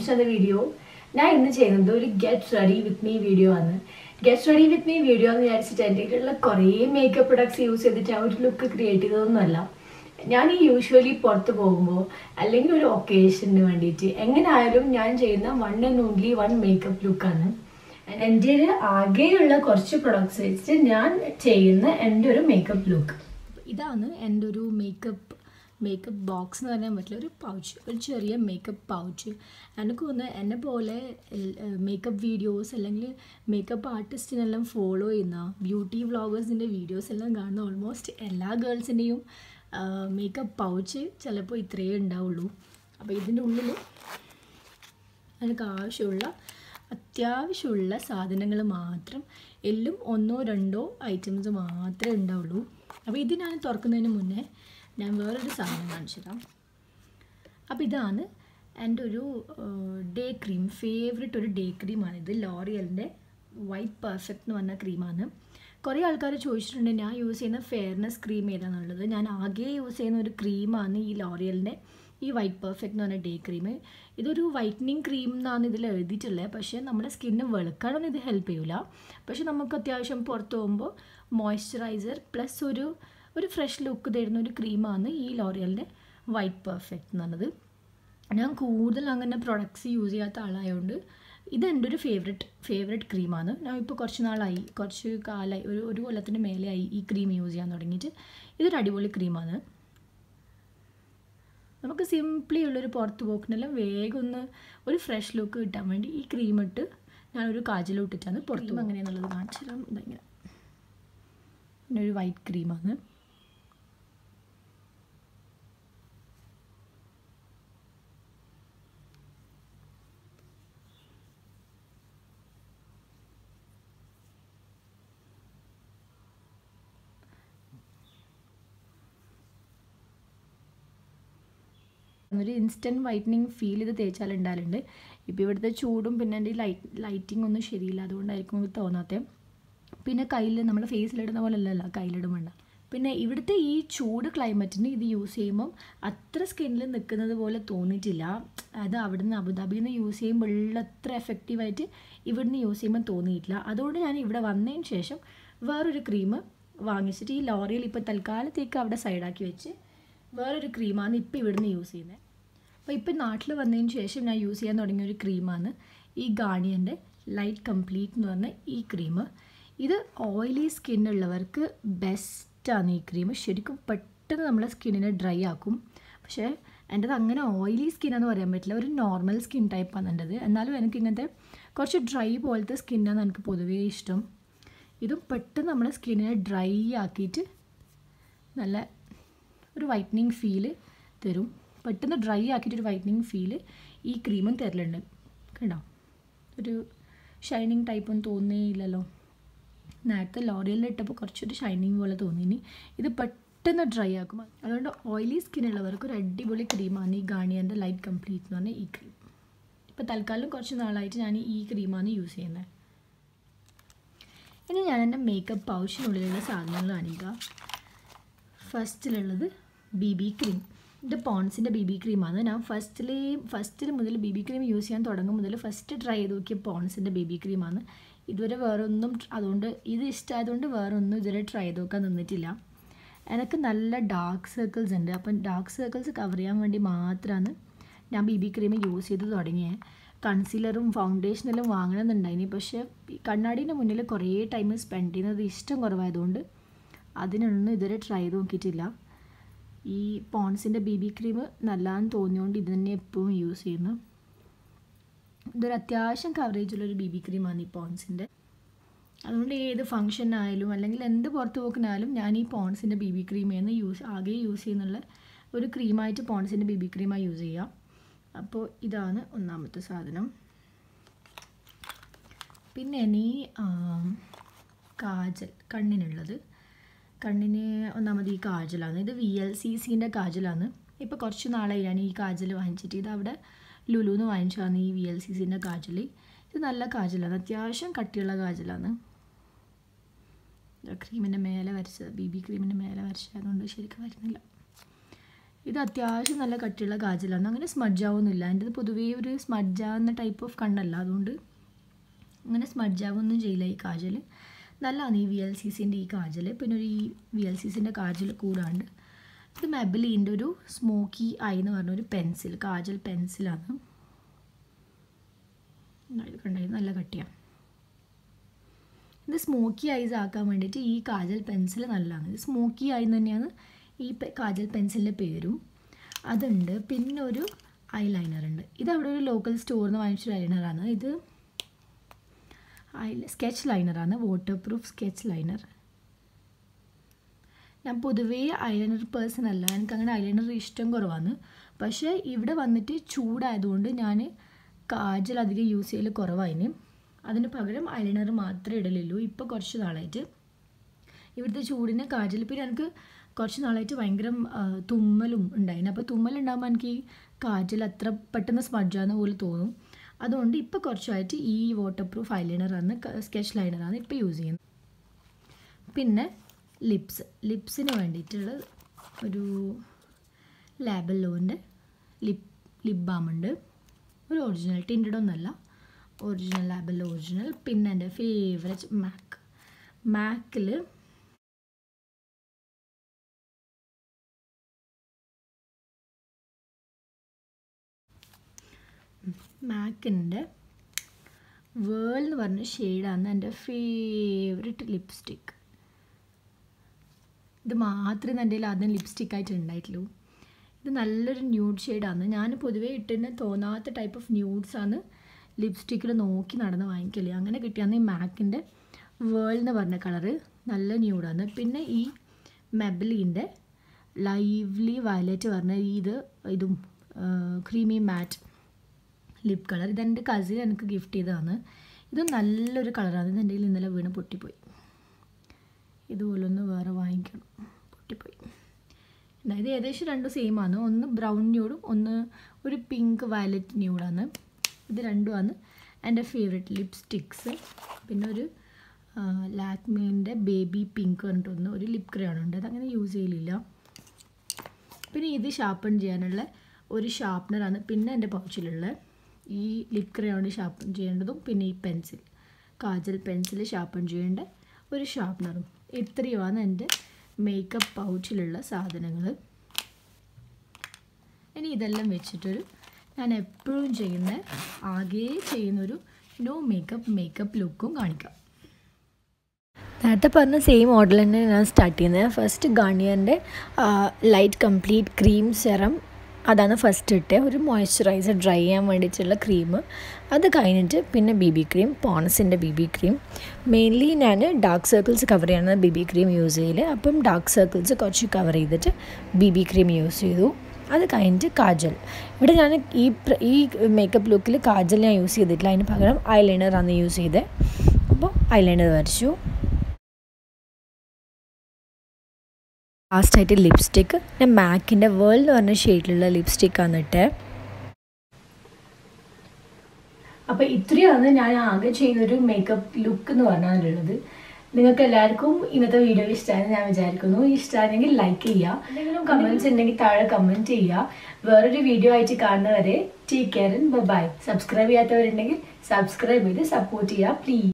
to the video ഞാൻ ഇന്ന് ചെയ്യുന്നത് ഒരു get ready with me video ആണ് get ready with me video എന്ന് വിചാരിച്ചിട്ട് എൻ്റെ കയ്യിലുള്ള കുറേ മേക്കപ്പ് പ്രൊഡക്ട്സ് യൂസ് ചെയ്തിട്ട് ആ ഒരു ലുക്ക് ക്രിയേറ്റ് ചെയ്തതൊന്നുമല്ല ഞാൻ ഈ യൂഷ്വലി പുറത്ത് പോകുമ്പോൾ അല്ലെങ്കിൽ ഒരു ഒക്കേഷന് വേണ്ടിയിട്ട് എങ്ങനെ ആയാലും ഞാൻ ചെയ്യുന്ന one and only one makeup ലുക്കാണ് എൻ്റെ ഒരു ആകെയുള്ള കുറച്ച് പ്രൊഡക്ട്സ് വെച്ചിട്ട് ഞാൻ ചെയ്യുന്ന എൻ്റെ ഒരു മേക്കപ്പ് ലുക്ക് ഇതാണ് എൻ്റെ ഒരു മേക്കപ്പ് മേക്കപ്പ് ബോക്സ് എന്ന് പറയാൻ പറ്റില്ല ഒരു പൗച്ച് ഒരു ചെറിയ മേക്കപ്പ് പൗച്ച് എനിക്ക് തോന്നുന്നു എന്നെ പോലെ മേക്കപ്പ് വീഡിയോസ് അല്ലെങ്കിൽ മേക്കപ്പ് ആർട്ടിസ്റ്റിനെല്ലാം ഫോളോ ചെയ്യുന്ന ബ്യൂട്ടി വ്ളോഗേഴ്സിൻ്റെ വീഡിയോസ് എല്ലാം കാണുന്ന ഓൾമോസ്റ്റ് എല്ലാ ഗേൾസിൻ്റെയും മേക്കപ്പ് പൗച്ച് ചിലപ്പോൾ ഇത്രയേ ഉണ്ടാവുള്ളൂ അപ്പോൾ ഇതിൻ്റെ ഉള്ളിൽ എനിക്ക് ആവശ്യമുള്ള അത്യാവശ്യമുള്ള സാധനങ്ങൾ മാത്രം എല്ലാം ഒന്നോ രണ്ടോ ഐറ്റംസ് മാത്രമേ ഉണ്ടാവുള്ളൂ അപ്പോൾ ഇത് ഞാൻ തുറക്കുന്നതിന് മുന്നേ ഞാൻ വേറൊരു സാധനം കാണിച്ചു തരാം അപ്പോൾ ഇതാണ് എൻ്റെ ഒരു ഡേ ക്രീം ഫേവറേറ്റ് ഒരു ഡേ ക്രീമാണ് ഇത് ലോറിയലിൻ്റെ വൈറ്റ് പെർഫെക്റ്റ് എന്ന് പറഞ്ഞ ക്രീമാണ് കുറേ ആൾക്കാർ ചോദിച്ചിട്ടുണ്ട് ഞാൻ യൂസ് ചെയ്യുന്ന ഫെയർനെസ് ക്രീം ഏതാണെന്നുള്ളത് ഞാൻ ആകെ യൂസ് ചെയ്യുന്ന ഒരു ക്രീമാണ് ഈ ലോറിയലിൻ്റെ ഈ വൈറ്റ് പെർഫെക്റ്റ് എന്ന് പറഞ്ഞ ഡേ ക്രീം ഇതൊരു വൈറ്റനിങ് ക്രീം എന്നാണ് ഇതിൽ എഴുതിയിട്ടുള്ളത് പക്ഷേ നമ്മുടെ സ്കിന്ന് വെളുക്കാനൊന്നും ഇത് ഹെൽപ്പ് ചെയ്യില്ല പക്ഷേ നമുക്ക് അത്യാവശ്യം പുറത്ത് പോകുമ്പോൾ മോയ്സ്ചറൈസർ പ്ലസ് ഒരു ഒരു ഫ്രഷ് ലുക്ക് തരുന്ന ഒരു ക്രീമാണ് ഈ ലോറിയലിൻ്റെ വൈറ്റ് പെർഫെക്റ്റ് എന്ന് പറഞ്ഞത് ഞാൻ കൂടുതൽ അങ്ങനെ പ്രൊഡക്ട്സ് യൂസ് ചെയ്യാത്ത ആളായതുകൊണ്ട് ഇത് എൻ്റെ ഒരു ഫേവററ്റ് ഫേവററ്റ് ക്രീമാണ് ഞാൻ ഇപ്പോൾ കുറച്ച് നാളായി കുറച്ച് കാലമായി ഒരു ഒരു കൊല്ലത്തിന് മേലെയായി ഈ ക്രീം യൂസ് ചെയ്യാൻ തുടങ്ങിയിട്ട് ഇതൊരു അടിപൊളി ക്രീമാണ് നമുക്ക് സിംപ്ലി ഉള്ളൊരു പുറത്ത് പോക്കിനെല്ലാം വേഗം ഒന്ന് ഒരു ഫ്രഷ് ലുക്ക് കിട്ടാൻ വേണ്ടി ഈ ക്രീം ഇട്ട് ഞാനൊരു കാജലും ഇട്ടിട്ടാണ് പുറത്തും അങ്ങനെയാണെന്നുള്ളത് കാണിച്ചു തരാം ഇതെങ്ങനെ പിന്നെ ഒരു വൈറ്റ് ക്രീമാണ് ഒരു ഇൻസ്റ്റൻറ്റ് വൈറ്റനിങ് ഫീൽ ഇത് തേച്ചാൽ ഉണ്ടാകലുണ്ട് ഇപ്പോൾ ഇവിടുത്തെ ചൂടും പിന്നെ എൻ്റെ ലൈറ്റ് ലൈറ്റിംഗ് ഒന്നും ശരിയില്ല അതുകൊണ്ടായിരിക്കും ഇത് തോന്നാത്തത് പിന്നെ കയ്യിൽ നമ്മൾ ഫേസിലിടുന്ന പോലെ അല്ലല്ലോ കയ്യിലിടുമ്പോൾ പിന്നെ ഇവിടുത്തെ ഈ ചൂട് ക്ലൈമറ്റിന് ഇത് യൂസ് ചെയ്യുമ്പം അത്ര സ്കിന്നിൽ നിൽക്കുന്നത് പോലെ തോന്നിയിട്ടില്ല അത് അവിടുന്ന് അബുദാബിയിൽ നിന്ന് യൂസ് ചെയ്യുമ്പോൾ അത്ര എഫക്റ്റീവായിട്ട് ഇവിടുന്ന് യൂസ് ചെയ്യുമ്പോൾ തോന്നിയിട്ടില്ല അതുകൊണ്ട് ഞാൻ ഇവിടെ വന്നതിന് ശേഷം വേറൊരു ക്രീം വാങ്ങിച്ചിട്ട് ഈ ലോറിയിൽ ഇപ്പോൾ തൽക്കാലത്തേക്ക് അവിടെ സൈഡാക്കി വെച്ച് വേറൊരു ക്രീമാണ് ഇപ്പോൾ ഇവിടുന്ന് യൂസ് ചെയ്യുന്നത് അപ്പോൾ ഇപ്പോൾ നാട്ടിൽ വന്നതിന് ശേഷം ഞാൻ യൂസ് ചെയ്യാൻ തുടങ്ങിയ ഒരു ക്രീമാണ് ഈ ഗാർണിയൻ്റെ ലൈറ്റ് കംപ്ലീറ്റ് എന്ന് പറഞ്ഞ ഈ ക്രീം ഇത് ഓയിലി സ്കിന്നുള്ളവർക്ക് ബെസ്റ്റാണ് ഈ ക്രീം ശരിക്കും പെട്ടെന്ന് നമ്മളെ സ്കിന്നിനെ ഡ്രൈ ആക്കും പക്ഷേ എൻ്റെത് അങ്ങനെ ഓയിലി സ്കിന്നാന്ന് പറയാൻ പറ്റില്ല ഒരു നോർമൽ സ്കിൻ ടൈപ്പാണ് എൻ്റെത് എന്നാലും എനിക്ക് ഇങ്ങനത്തെ കുറച്ച് ഡ്രൈ പോലത്തെ സ്കിന്നാണ് എനിക്ക് പൊതുവേ ഇഷ്ടം ഇതും പെട്ടെന്ന് നമ്മളെ സ്കിന്നിനെ ഡ്രൈ ആക്കിയിട്ട് നല്ല ഒരു വൈറ്റനിങ് ഫീല് തരും പെട്ടെന്ന് ഡ്രൈ ആക്കിയിട്ട് ഒരു വൈറ്റനിങ് ഫീല് ഈ ക്രീമും തരലുണ്ട് കണ്ടോ ഒരു ഷൈനിങ് ടൈപ്പൊന്നും തോന്നിയില്ലല്ലോ നേരത്തെ ലോറിയലിൽ ഇട്ടപ്പോൾ കുറച്ചൊരു ഷൈനിങ് പോലെ തോന്നിനി ഇത് പെട്ടെന്ന് ഡ്രൈ ആക്കും അതുകൊണ്ട് ഓയിലി സ്കിന്നുള്ളവർക്ക് ഒരു അടിപൊളി ക്രീമാണ് ഈ ഗാർണിയൻ്റെ ലൈറ്റ് കംപ്ലീറ്റ് എന്ന് പറഞ്ഞാൽ ഈ ക്രീം ഇപ്പോൾ തൽക്കാലം കുറച്ച് നാളായിട്ട് ഞാൻ ഈ ക്രീമാണ് യൂസ് ചെയ്യുന്നത് ഇനി ഞാൻ എൻ്റെ മേക്കപ്പ് പൗച്ചിനുള്ളിലുള്ള സാധനങ്ങൾ കാണിക്കുക ഫസ്റ്റിലുള്ളത് ബി ബി ക്രീം ഇത് പോൺസിൻ്റെ ബി ബി ക്രീമാണ് ഞാൻ ഫസ്റ്റിൽ ഫസ്റ്റിൽ മുതൽ ബി ബി ക്രീം യൂസ് ചെയ്യാൻ തുടങ്ങും മുതൽ ഫസ്റ്റ് ട്രൈ ചെയ്ത് നോക്കിയ പോൺസിൻ്റെ ബി ബി ക്രീമാണ് ഇതുവരെ വേറെ ഒന്നും അതുകൊണ്ട് ഇത് ഇഷ്ടമായതുകൊണ്ട് വേറെ ഒന്നും ഇതുവരെ ട്രൈ ചെയ്ത് നോക്കാൻ നിന്നിട്ടില്ല എനിക്ക് നല്ല ഡാർക്ക് സർക്കിൾസ് ഉണ്ട് അപ്പം ഡാർക്ക് സർക്കിൾസ് കവർ ചെയ്യാൻ വേണ്ടി മാത്രമാണ് ഞാൻ ബി ബി ക്രീം യൂസ് ചെയ്ത് തുടങ്ങിയത് കൺസീലറും ഫൗണ്ടേഷനെല്ലാം വാങ്ങണമെന്നുണ്ടായിനി പക്ഷേ കണ്ണാടീൻ്റെ മുന്നിൽ കുറേ ടൈം സ്പെൻഡ് ചെയ്യുന്നത് ഇഷ്ടം കുറവായതുകൊണ്ട് അതിനൊന്നും ഇതുവരെ ട്രൈ ചെയ്ത് നോക്കിയിട്ടില്ല ഈ പോൺസിൻ്റെ ബി ബി ക്രീം നല്ലതാണെന്ന് തോന്നിയോണ്ട് ഇത് തന്നെ എപ്പോഴും യൂസ് ചെയ്യുന്നു ഇതൊരു അത്യാവശ്യം കവറേജുള്ളൊരു ബി ബി ക്രീമാണ് ഈ പോൺസിൻ്റെ അതുകൊണ്ട് ഏത് ഫങ്ഷൻ ആയാലും അല്ലെങ്കിൽ എന്ത് പുറത്ത് പോക്കിനായാലും ഞാൻ ഈ പോൺസിൻ്റെ ബി ബി ക്രീമേന്ന് യൂസ് ആകെ യൂസ് ചെയ്യുന്നുള്ള ഒരു ക്രീമായിട്ട് പോൺസിൻ്റെ ബി ബി ക്രീമായി യൂസ് ചെയ്യാം അപ്പോൾ ഇതാണ് ഒന്നാമത്തെ സാധനം പിന്നെ ഇനി കാജൽ കണ്ണിനുള്ളത് കണ്ണിന് ഒന്നാമത് ഈ കാജലാണ് ഇത് വി എൽ സി സിൻ്റെ കാജലാണ് ഇപ്പോൾ കുറച്ച് നാളായി ഞാൻ ഈ കാജൽ വാങ്ങിച്ചിട്ട് ഇത് അവിടെ ലുലുന്ന് വാങ്ങിച്ചതാണ് ഈ വി എൽ സി സിൻ്റെ കാജൽ ഇത് നല്ല കാജലാണ് അത്യാവശ്യം കട്ടിയുള്ള കാജലാണ് ക്രീമിൻ്റെ മേലെ വരച്ചത് ബി ബി ക്രീമിൻ്റെ മേലെ വരച്ചതുകൊണ്ട് ശരിക്കും വരുന്നില്ല ഇത് അത്യാവശ്യം നല്ല കട്ടിയുള്ള കാജലാണ് അങ്ങനെ സ്മഡ്ജ് ആവുന്നില്ല എൻ്റെ പൊതുവേ ഒരു സ്മഡ്ജ് ആവുന്ന ടൈപ്പ് ഓഫ് കണ്ണല്ല അതുകൊണ്ട് അങ്ങനെ സ്മഡ്ജ് ആവുമൊന്നും ചെയ്യില്ല ഈ കാജൽ നല്ലതാണ് ഈ വി എൽ സി സിൻ്റെ ഈ കാജൽ പിന്നെ ഒരു ഈ വി എൽ സി സിൻ്റെ കാജൽ കൂടാണ്ട് ഇത് മെബലീൻ്റെ ഒരു സ്മോക്കി ഐ എന്ന് പറഞ്ഞ ഒരു പെൻസിൽ കാജൽ പെൻസിലാണ് ഇത് കണ്ടത് നല്ല കട്ടിയാണ് ഇത് സ്മോക്കി ഐസ് ആക്കാൻ വേണ്ടിയിട്ട് ഈ കാജൽ പെൻസിൽ നല്ലതാണ് ഇത് സ്മോക്കി ഐ തന്നെയാണ് ഈ കാജൽ പെൻസിലിൻ്റെ പേരും അതുണ്ട് പിന്നെ ഒരു ഐ ലൈനർ ഉണ്ട് ഇത് അവിടെ ഒരു ലോക്കൽ സ്റ്റോറിൽ നിന്ന് വാങ്ങിച്ചൊരു ലൈനറാണ് ഇത് ഐ സ്കെച്ച് ലൈനറാണ് വാട്ടർ പ്രൂഫ് സ്കെച്ച് ലൈനർ ഞാൻ പൊതുവേ ഐലൈനർ പേഴ്സൺ അല്ല എനിക്ക് അങ്ങനെ ഐലൈനർ ഇഷ്ടം കുറവാണ് പക്ഷേ ഇവിടെ വന്നിട്ട് ചൂടായതുകൊണ്ട് ഞാൻ കാജൽ അധികം യൂസ് ചെയ്യൽ കുറവായിന് അതിന് പകരം ഐലൈനർ മാത്രമേ ഇടലുള്ളൂ ഇപ്പോൾ കുറച്ച് നാളായിട്ട് ഇവിടുത്തെ ചൂടിന് കാജൽ പിന്നെ എനിക്ക് കുറച്ച് നാളായിട്ട് ഭയങ്കര തുമ്മലും ഉണ്ടായിരുന്നു അപ്പോൾ തുമ്മലുണ്ടാകുമ്പോൾ എനിക്ക് ഈ കാജൽ അത്ര പെട്ടെന്ന് സ്മഡ്ജാന്ന് പോലെ തോന്നും അതുകൊണ്ട് ഇപ്പോൾ കുറച്ചായിട്ട് ഈ വാട്ടർ പ്രൂഫ് ഐലൈനറാണ് സ്കെച്ച് ലൈനറാണ് ഇപ്പോൾ യൂസ് ചെയ്യുന്നത് പിന്നെ ലിപ്സ് ലിപ്സിന് വേണ്ടിയിട്ടുള്ള ഒരു ലാബല്ലോൻ്റെ ലിപ് ലിപ് ബാം ഉണ്ട് ഒരു ഒറിജിനൽ ടിൻറ്റഡ് ഒന്നല്ല ഒറിജിനൽ ലാബല്ലോ ഒറിജിനൽ പിന്നെ എൻ്റെ ഫേവറേറ്റ് മാക്ക് മാക്കിൽ മാക്കിൻ്റെ വേൾ എന്ന് പറഞ്ഞ ഷെയ്ഡാണ് എൻ്റെ ഫേവററ്റ് ലിപ്സ്റ്റിക്ക് ഇത് മാത്രമേ എൻ്റെ കയ്യിൽ ആദ്യം ലിപ്സ്റ്റിക് ആയിട്ട് ഉണ്ടായിട്ടുള്ളൂ ഇത് നല്ലൊരു ന്യൂഡ് ഷെയ്ഡാണ് ഞാൻ പൊതുവേ ഇട്ടിന് തോന്നാത്ത ടൈപ്പ് ഓഫ് ന്യൂഡ്സാണ് ലിപ്സ്റ്റിക്കിൽ നോക്കി നടന്ന് വാങ്ങിക്കല് അങ്ങനെ കിട്ടിയാന്ന് ഈ മാക്കിൻ്റെ വേൾ എന്ന് പറഞ്ഞ കളറ് നല്ല ന്യൂഡാണ് പിന്നെ ഈ മെബലീൻ്റെ ലൈവ്ലി വയലറ്റ് പറഞ്ഞ ഇത് ഇതും ക്രീമി മാറ്റ് ലിപ് കളർ ഇതെൻ്റെ കസിൻ എനിക്ക് ഗിഫ്റ്റ് ചെയ്തതാണ് ഇത് നല്ലൊരു കളറാണ് ഇത് എൻ്റെ കയ്യിൽ ഇന്നലെ വീണ് പൊട്ടിപ്പോയി ഇതുപോലൊന്ന് വേറെ വാങ്ങിക്കണം പൊട്ടിപ്പോയി ഇത് ഏകദേശം രണ്ടും സെയിം ആണ് ഒന്ന് ബ്രൗൺ ന്യൂഡും ഒന്ന് ഒരു പിങ്ക് വയലറ്റ് ന്യൂഡാണ് ഇത് രണ്ടുമാണ് എൻ്റെ ഫേവറേറ്റ് ലിപ്സ്റ്റിക്സ് പിന്നെ ഒരു ലാക്മീൻ്റെ ബേബി പിങ്ക് പറഞ്ഞിട്ടൊന്ന് ഒരു ലിപ് ക്രയോൺ ഉണ്ട് അതങ്ങനെ യൂസ് ചെയ്യലില്ല പിന്നെ ഇത് ഷാർപ്പൺ ചെയ്യാനുള്ള ഒരു ഷാർപ്പനറാണ് പിന്നെ എൻ്റെ പൗച്ചിലുള്ള ഈ ലിപ് ക്രയോൺ ഷാർപ്പൺ ചെയ്യേണ്ടതും പിന്നെ ഈ പെൻസിൽ കാജൽ പെൻസിൽ ഷാർപ്പൺ ചെയ്യേണ്ട ഒരു ഷാർപ്പനറും ഇത്രയുമാണ് എൻ്റെ മേക്കപ്പ് പൗച്ചിലുള്ള സാധനങ്ങൾ ഇനി ഇതെല്ലാം വെച്ചിട്ടൊരു ഞാൻ എപ്പോഴും ചെയ്യുന്ന ആകെ ചെയ്യുന്നൊരു നോ മേക്കപ്പ് മേക്കപ്പ് ലുക്കും കാണിക്കാം നേരത്തെ പറഞ്ഞ സെയിം മോഡൽ തന്നെ ഞാൻ സ്റ്റാർട്ട് ചെയ്യുന്നത് ഫസ്റ്റ് ഗാർണിയറിൻ്റെ ലൈറ്റ് കംപ്ലീറ്റ് ക്രീം സെറം അതാണ് ഫസ്റ്റ് ഇട്ട് ഒരു മോയ്സ്ചറൈസർ ഡ്രൈ ചെയ്യാൻ വേണ്ടിയിട്ടുള്ള ക്രീം അത് കഴിഞ്ഞിട്ട് പിന്നെ ബി ബി ക്രീം പോണസിൻ്റെ ബി ബി ക്രീം മെയിൻലി ഞാൻ ഡാർക്ക് സർക്കിൾസ് കവർ ചെയ്യണ ബി ബി ക്രീം യൂസ് ചെയ്യൽ അപ്പം ഡാർക്ക് സർക്കിൾസ് കുറച്ച് കവർ ചെയ്തിട്ട് ബി ബി ക്രീം യൂസ് ചെയ്തു അത് കഴിഞ്ഞിട്ട് കാജൽ ഇവിടെ ഞാൻ ഈ ഈ മേക്കപ്പ് ലുക്കിൽ കാജൽ ഞാൻ യൂസ് ചെയ്തിട്ടില്ല അതിന് പകരം ഐലൈനറാണ് യൂസ് ചെയ്തത് അപ്പോൾ ഐലൈനർ വരച്ചു ലാസ്റ്റായിട്ട് ലിപ്സ്റ്റിക്ക് ഞാൻ മാക്കിൻ്റെ വേൾഡ് എന്ന് പറഞ്ഞ ഷെയ്ഡിലുള്ള ലിപ്സ്റ്റിക്കാണ് ഇട്ട് അപ്പോൾ ഇത്രയാണ് ഞാൻ ആകെ ചെയ്യുന്നൊരു മേക്കപ്പ് ലുക്ക് എന്ന് പറഞ്ഞാലുള്ളത് നിങ്ങൾക്ക് എല്ലാവർക്കും ഇന്നത്തെ വീഡിയോ ഇഷ്ടമായെന്ന് ഞാൻ വിചാരിക്കുന്നു ഇഷ്ടമാണെങ്കിൽ ലൈക്ക് ചെയ്യുക എന്തെങ്കിലും കമൻറ്റ്സ് ഉണ്ടെങ്കിൽ താഴെ കമൻറ്റ് ചെയ്യുക വേറൊരു വീഡിയോ ആയിട്ട് കാണുന്നവരെ ടേക്ക് കെയർ ബൈ സബ്സ്ക്രൈബ് ചെയ്യാത്തവരുണ്ടെങ്കിൽ സബ്സ്ക്രൈബ് ചെയ്ത് സപ്പോർട്ട് ചെയ്യുക പ്ലീസ്